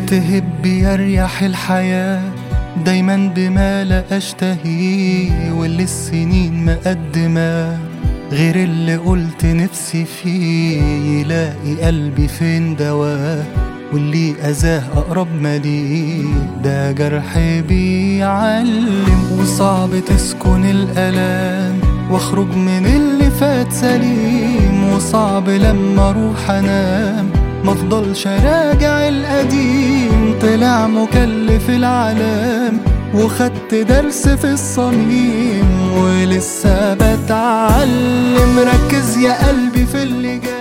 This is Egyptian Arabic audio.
تهب يريح الحياة دايما بما لا أشتهيه واللي السنين مقدمة غير اللي قلت نفسي فيه يلاقي قلبي فين دواه واللي أذاه أقرب ما ليه ده جرح بيعلم وصعب تسكن الألام واخرج من اللي فات سليم وصعب لما اروح انام مفضلش راجع القديم طلع مكلف العالم وخدت درس في الصميم ولسه بتعلم ركز يا قلبي في اللي جاي